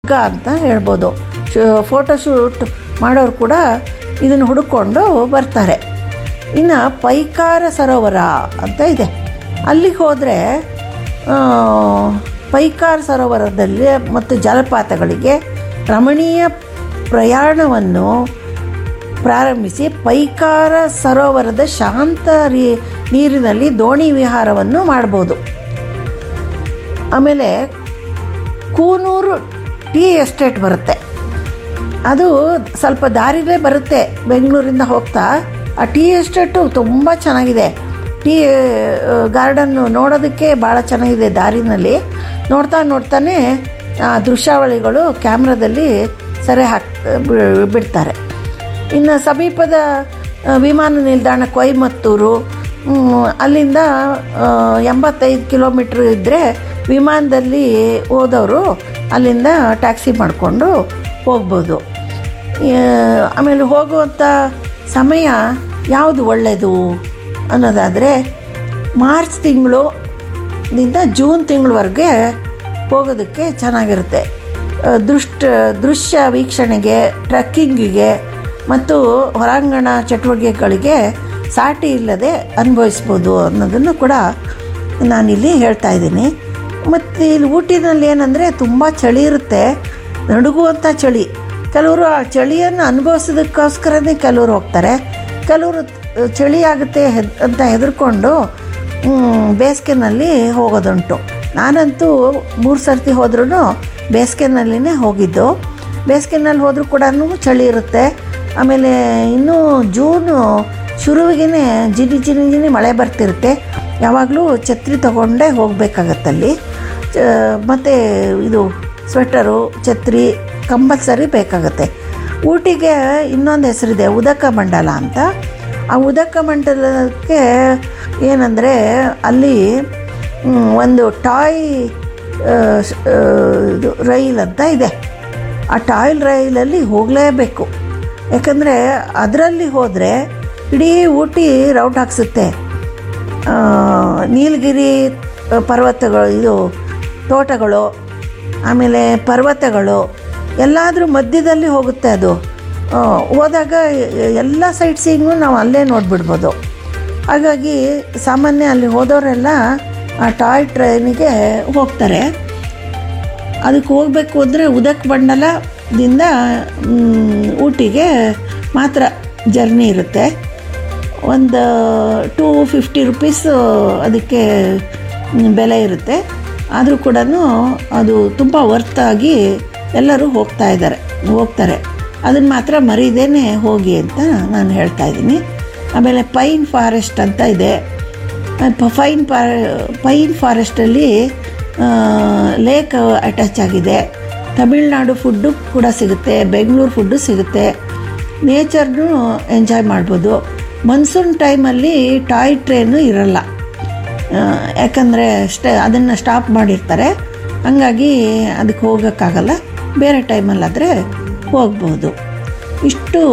ಸ್ವರ್ಗ ಅಂತ ಹೇಳ್ಬೋದು ಫೋಟೋಶೂಟ್ ಮಾಡೋರು ಕೂಡ ಇದನ್ನು ಹುಡುಕೊಂಡು ಬರ್ತಾರೆ ಇನ್ನು ಪೈಕಾರ ಸರೋವರ ಅಂತ ಇದೆ ಅಲ್ಲಿಗೆ ಹೋದರೆ ಪೈಕಾರ ಸರೋವರದಲ್ಲಿ ಮತ್ತು ಜಲಪಾತಗಳಿಗೆ ರಮಣೀಯ ಪ್ರಯಾಣವನ್ನು ಪ್ರಾರಂಭಿಸಿ ಪೈಕಾರ ಸರೋವರದ ಶಾಂತ ರೀ ನೀರಿನಲ್ಲಿ ದೋಣಿ ವಿಹಾರವನ್ನು ಮಾಡ್ಬೋದು ಆಮೇಲೆ ಕೂನೂರು ಟೀ ಎಸ್ಟೇಟ್ ಬರುತ್ತೆ ಅದು ಸ್ವಲ್ಪ ದಾರಿಲೇ ಬರುತ್ತೆ ಬೆಂಗಳೂರಿಂದ ಹೋಗ್ತಾ ಆ ಟೀ ಎಸ್ಟೇಟು ತುಂಬ ಚೆನ್ನಾಗಿದೆ ಟೀ ಗಾರ್ಡನ್ನು ನೋಡೋದಕ್ಕೆ ಭಾಳ ಚೆನ್ನಾಗಿದೆ ದಾರಿನಲ್ಲಿ ನೋಡ್ತಾ ನೋಡ್ತಾನೆ ಆ ದೃಶ್ಯಾವಳಿಗಳು ಕ್ಯಾಮ್ರಾದಲ್ಲಿ ಸೆರೆ ಹಾಕ್ ಬಿ- ಬಿಡ್ತಾರೆ ಇನ್ನು ಸಮೀಪದ ಆ, ವಿಮಾನ ನಿಲ್ದಾಣ ಕೊಯಮತ್ತೂರು ಮ್, ಅಲ್ಲಿಂದ ಆ, ಎಂಬತ್ತೈದು ಕಿಲೋಮೀಟ್ರ್ ಇದ್ದರೆ ವಿಮಾನದಲ್ಲಿ ಹೋದವರು ಅಲ್ಲಿಂದ ಟ್ಯಾಕ್ಸಿ ಮಾಡಿಕೊಂಡು ಹೋಗ್ಬೋದು ಆ, ಆಮೇಲೆ ಹೋಗುವಂಥ ಸಮಯ ಯಾವುದು ಒಳ್ಳೆಯದು ಅನ್ನೋದಾದರೆ ಮಾರ್ಚ್ ತಿಂಗಳು ದಿಂದ ಜೂನ್ ತಿಂಗಳವರೆಗೆ ಹೋಗೋದಕ್ಕೆ ಚೆನ್ನಾಗಿರುತ್ತೆ ಆ, ದೃಷ್ಟ ದೃಶ್ಯ ವೀಕ್ಷಣೆಗೆ ಟ್ರೆಕ್ಕಿಂಗಿಗೆ ಮತ್ತು ಹೊರಾಂಗಣ ಚಟುವಟಿಕೆಗಳಿಗೆ ಸಾಟಿ ಇಲ್ಲದೆ ಅನುಭವಿಸ್ಬೋದು ಅನ್ನೋದನ್ನು ಕೂಡ ನಾನಿಲ್ಲಿ ಹೇಳ್ತಾ ಇದ್ದೀನಿ ಮತ್ತು ಇಲ್ಲಿ ಊಟಿನಲ್ಲಿ ಏನಂದರೆ ತುಂಬ ಚಳಿ ಇರುತ್ತೆ ನಡುಗುವಂಥ ಚಳಿ ಕೆಲವರು ಆ ಚಳಿಯನ್ನು ಅನುಭವಿಸೋದಕ್ಕೋಸ್ಕರನೇ ಕೆಲವರು ಹೋಗ್ತಾರೆ ಕೆಲವರು ಚಳಿ ಆಗುತ್ತೆ ಹೆದ್ ಅಂತ ಹೆದರ್ಕೊಂಡು ಬೇಸಿಗೆನಲ್ಲಿ ಹೋಗೋದುಂಟು ನಾನಂತೂ ಮೂರು ಸರ್ತಿ ಹೋದ್ರೂ ಬೇಸಿಗೆನಲ್ಲಿನೇ ಹೋಗಿದ್ದು ಬೇಸಿಗೆನಲ್ಲಿ ಹೋದರೂ ಕೂಡ ಚಳಿ ಇರುತ್ತೆ ಆಮೇಲೆ ಇನ್ನೂ ಜೂನು ಶುರುವಿಗೆ ಜಿನಿ ಜಿನಿ ಜಿನಿ ಮಳೆ ಬರ್ತಿರುತ್ತೆ ಯಾವಾಗಲೂ ಛತ್ರಿ ತಗೊಂಡೇ ಹೋಗಬೇಕಾಗತ್ತಲ್ಲಿ ಮತ್ತು ಇದು ಸ್ವೆಟರು ಛತ್ರಿ ಕಂಪಲ್ಸರಿ ಬೇಕಾಗುತ್ತೆ ಊಟಿಗೆ ಇನ್ನೊಂದು ಹೆಸರಿದೆ ಉದಕ ಮಂಡಲ ಅಂತ ಆ ಉದಕ ಮಂಡಲಕ್ಕೆ ಏನಂದರೆ ಅಲ್ಲಿ ಮ್, ಒಂದು ಟಾಯ್ ಆ, ಸ್- ಆ, ಇದು ರೈಲ್ ಅಂತ ಇದೆ ಆ ಟಾಯ್ಲ್ ರೈಲಲ್ಲಿ ಹೋಗಲೇಬೇಕು ಯಾಕಂದರೆ ಅದರಲ್ಲಿ ಹೋದರೆ ಇಡೀ ಊಟಿ ರೌಟ್ ಹಾಕ್ಸುತ್ತೆ ಆ, ನೀಲಗಿರಿ ಪರ್ವತಗಳು ಇದು ತೋಟಗಳು ಆಮೇಲೆ ಪರ್ವತಗಳು ಎಲ್ಲಾದರೂ ಮಧ್ಯದಲ್ಲಿ ಹೋಗುತ್ತೆ ಅದು ಆ, ಹೋದಾಗ ಎಲ್ಲ ಸೈಟ್ ಸೀಯಿಂಗು ನಾವು ಅಲ್ಲೇ ನೋಡಿಬಿಡ್ಬೋದು ಹಾಗಾಗಿ ಸಾಮಾನ್ಯ ಅಲ್ಲಿ ಹೋದವರೆಲ್ಲ ಆ ಟಾಯ್ ಟ್ರೈನಿಗೆ ಹೋಗ್ತಾರೆ ಅದಕ್ಕೆ ಹೋಗಬೇಕು ಅಂದರೆ ಉದಕ್ ಮಂಡಲದಿಂದ ಮ್, ಊಟಿಗೆ ಮಾತ್ರ ಜರ್ನಿ ಇರುತ್ತೆ ಒಂದು ಟೂ ಫಿಫ್ಟಿ ರುಪೀಸು ಅದಕ್ಕೆ ಮ್, ಬೆಲೆ ಇರುತ್ತೆ ಆದರೂ ಕೂಡ ಅದು ತುಂಬ ವರ್ತಾಗಿ ಎಲ್ಲರೂ ಹೋಗ್ತಾ ಇದ್ದಾರೆ ಹೋಗ್ತಾರೆ ಅದನ್ನು ಮಾತ್ರ ಮರೀದೇನೆ ಹೋಗಿ ಅಂತ ನಾನು ಹೇಳ್ತಾ ಇದ್ದೀನಿ ಆಮೇಲೆ ಪೈನ್ ಫಾರೆಸ್ಟ್ ಅಂತ ಇದೆ ಪ- ಫೈನ್ ಫಾ ಪೈನ್ ಫಾರೆಸ್ಟಲ್ಲಿ ಲೇಕ್ ಅಟ್ಯಾಚ್ ಆಗಿದೆ ತಮಿಳ್ನಾಡು ಫುಡ್ಡು ಕೂಡ ಸಿಗುತ್ತೆ ಬೆಂಗಳೂರು ಫುಡ್ಡು ಸಿಗುತ್ತೆ ನೇಚರ್ನು ಎಂಜಾಯ್ ಮಾಡ್ಬೋದು ಮನ್ಸೂನ್ ಟೈಮಲ್ಲಿ ಟಾಯ್ ಟ್ರೈನು ಇರಲ್ಲ ಆ, ಯಾಕಂದರೆ ಸ್ಟೇ ಅದನ್ನು ಸ್ಟಾಪ್ ಮಾಡಿರ್ತಾರೆ ಹಂಗಾಗಿ ಅದಕ್ಕೆ ಹೋಗೋಕ್ಕಾಗಲ್ಲ ಬೇರೆ ಟೈಮಲ್ಲಾದರೆ ಹೋಗ್ಬೋದು ಇಷ್ಟು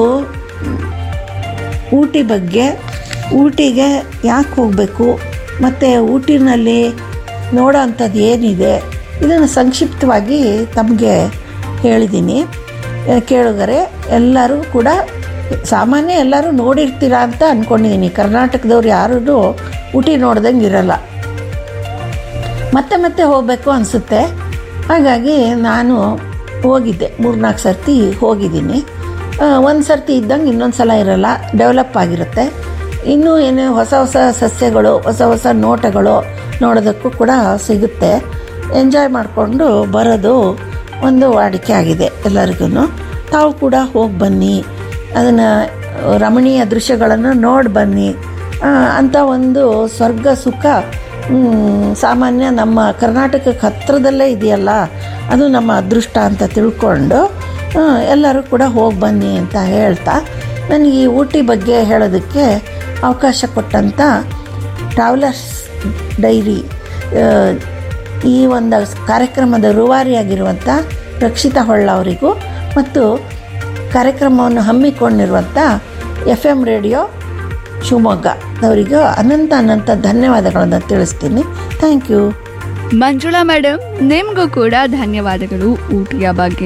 ಊಟಿ ಬಗ್ಗೆ ಊಟಿಗೆ ಯಾಕೆ ಹೋಗಬೇಕು ಮತ್ತು ಊಟಿನಲ್ಲಿ ನೋಡೋ ಅಂಥದ್ದು ಏನಿದೆ ಇದನ್ನು ಸಂಕ್ಷಿಪ್ತವಾಗಿ ತಮಗೆ ಹೇಳಿದ್ದೀನಿ ಆ, ಕೇಳುಗರೆ ಎಲ್ಲರೂ ಕೂಡ ಸಾಮಾನ್ಯ ಎಲ್ಲರೂ ನೋಡಿರ್ತೀರ ಅಂತ ಅಂದ್ಕೊಂಡಿದ್ದೀನಿ ಕರ್ನಾಟಕದವ್ರು ಯಾರೂ ಊಟಿ ನೋಡ್ದಂಗೆ ಇರಲ್ಲ ಮತ್ತೆ ಮತ್ತೆ ಹೋಗಬೇಕು ಅನಿಸುತ್ತೆ ಹಾಗಾಗಿ ನಾನು ಹೋಗಿದ್ದೆ ಮೂರ್ನಾಲ್ಕು ಸರ್ತಿ ಹೋಗಿದ್ದೀನಿ ಒಂದು ಸರ್ತಿ ಇದ್ದಂಗೆ ಇನ್ನೊಂದು ಸಲ ಇರಲ್ಲ ಡೆವಲಪ್ ಆಗಿರುತ್ತೆ ಇನ್ನೂ ಏನೇ ಹೊಸ ಹೊಸ ಸಸ್ಯಗಳು ಹೊಸ ಹೊಸ ನೋಟಗಳು ನೋಡೋದಕ್ಕೂ ಕೂಡ ಸಿಗುತ್ತೆ ಎಂಜಾಯ್ ಮಾಡಿಕೊಂಡು ಬರೋದು ಒಂದು ವಾಡಿಕೆ ಆಗಿದೆ ಎಲ್ಲರಿಗೂ ತಾವು ಕೂಡ ಹೋಗಿ ಬನ್ನಿ ಅದನ್ನು ರಮಣೀಯ ದೃಶ್ಯಗಳನ್ನು ನೋಡಿ ಬನ್ನಿ ಆ, ಅಂಥ ಒಂದು ಸ್ವರ್ಗ ಸುಖ ಮ್, ಸಾಮಾನ್ಯ ನಮ್ಮ ಕರ್ನಾಟಕಕ್ಕೆ ಹತ್ತಿರದಲ್ಲೇ ಇದೆಯಲ್ಲ ಅದು ನಮ್ಮ ಅದೃಷ್ಟ ಅಂತ ತಿಳ್ಕೊಂಡು ಆ, ಎಲ್ಲರೂ ಕೂಡ ಹೋಗಿ ಬನ್ನಿ ಅಂತ ಹೇಳ್ತಾ ನನಗೆ ಈ ಊಟಿ ಬಗ್ಗೆ ಹೇಳೋದಕ್ಕೆ ಅವಕಾಶ ಕೊಟ್ಟಂಥ ಟ್ರಾವೆಲರ್ಸ್ ಡೈರಿ ಆ, ಈ ಒಂದು ಕಾರ್ಯಕ್ರಮದ ರೂವಾರಿಯಾಗಿರುವಂಥ ರಕ್ಷಿತಾ ಹೊಳ್ಳ ಅವರಿಗೂ ಮತ್ತು ಕಾರ್ಯಕ್ರಮವನ್ನು ಹಮ್ಮಿಕೊಂಡಿರುವಂಥ ಎಫ್ ಎಮ್ ರೇಡಿಯೋ ಶಿವಮೊಗ್ಗದವರಿಗೂ ಅನಂತ ಅನಂತ ಧನ್ಯವಾದಗಳನ್ನು ತಿಳಿಸ್ತೀನಿ ಥ್ಯಾಂಕ್ ಯು ಮಂಜುಳಾ ಮೇಡಮ್ ನಿಮಗೂ ಕೂಡ ಧನ್ಯವಾದಗಳು ಊಟಿಯ ಬಗ್ಗೆ